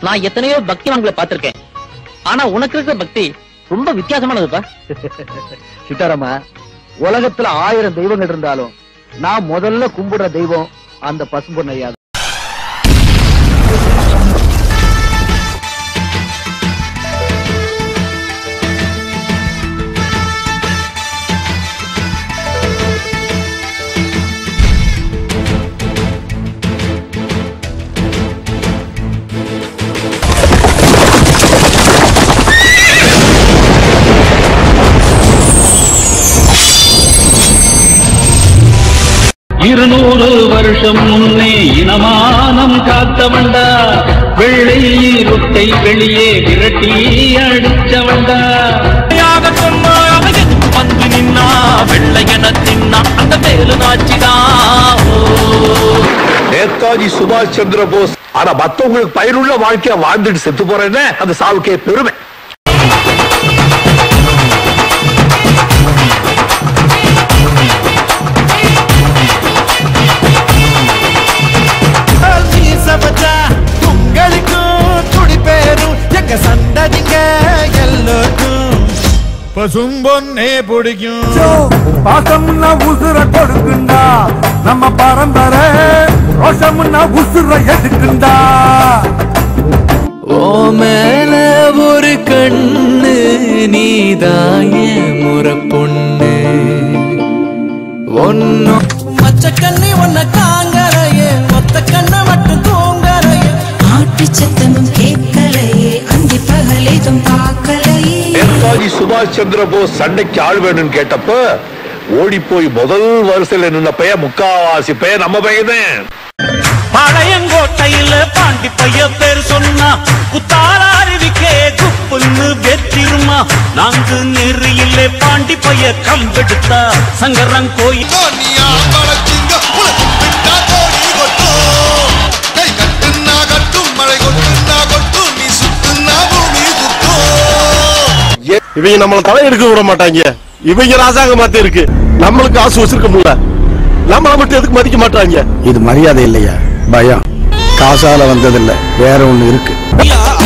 நான் எத்தனையோ பக்திவான்களை பார்த்திருக்கேன் ஆனா உனக்கு இருக்கிற பக்தி ரொம்ப வித்தியாசமானதுப்பா சித்தாராமா உலகத்துல ஆயிரம் தெய்வங்கள் இருந்தாலும் நான் முதல்ல கும்பிடுற தெய்வம் அந்த பசும்பொன் ஐயா இருநூறு வருஷம் முன்னே இனமானம் காத்தவண்டா வெள்ளை ஈருட்டை வெளியே விரட்டி அடிச்சவண்டா வந்து நின்னா வெள்ளையன தின்னா அந்த வேலு நாச்சிதா நேதாஜி சுபாஷ் சந்திர போஸ் ஆனா மத்தவங்களுக்கு பயனுள்ள வாழ்க்கைய வாழ்ந்துட்டு செத்து போறேன்னு அந்த சாவுக்கே பெருமை சபச்சா உங்களுக்கும் துடி பேரும் எங்க சந்ததிங்க எல்லோருக்கும் பசும்பொன்னே பிடிக்கும் பாசம்னா உசுர கொடுக்குண்டா நம்ம பரம்பரை ரோஷம்னா உசுர எடுக்குண்டா ஓ மேல ஒரு கண்ணு நீதாய முறை பொண்ணு ஒன்னும் மச்ச கண்ணு ஒன்ன காங்கலையே மொத்த கண்ணு மட்டும் தூங்கலையே ஆட்டு சத்தமும் கேட்கலையே அந்தி பகலேதும் பார்க்கலையே நேதாஜி சுபாஷ் சந்திர போஸ் சண்டைக்கு ஆள் வேணும்னு கேட்டப்ப ஓடி போய் முதல் வரிசையில நின்ன பையன் முக்காவாசி பையன் நம்ம பையன் பழையங்கோட்டையில பாண்டி பைய பேர் சொன்னா குத்தால அருவிக்கே குப்புன்னு வெற்றிருமா நாங்கு நெறியிலே பாண்டி பைய கம்பெடுத்தா சங்கரன் கோயில் இவங்க நம்மள தலை எடுக்க விட மாட்டாங்க இவங்க ராசாங்க மாத்த இருக்கு நம்மளுக்கு ஆசை வச்சிருக்க முடியல நம்மள மட்டும் எதுக்கு மதிக்க மாட்டாங்க இது மரியாதை இல்லையா பயம் காசால வந்ததில்ல வேற ஒண்ணு இருக்கு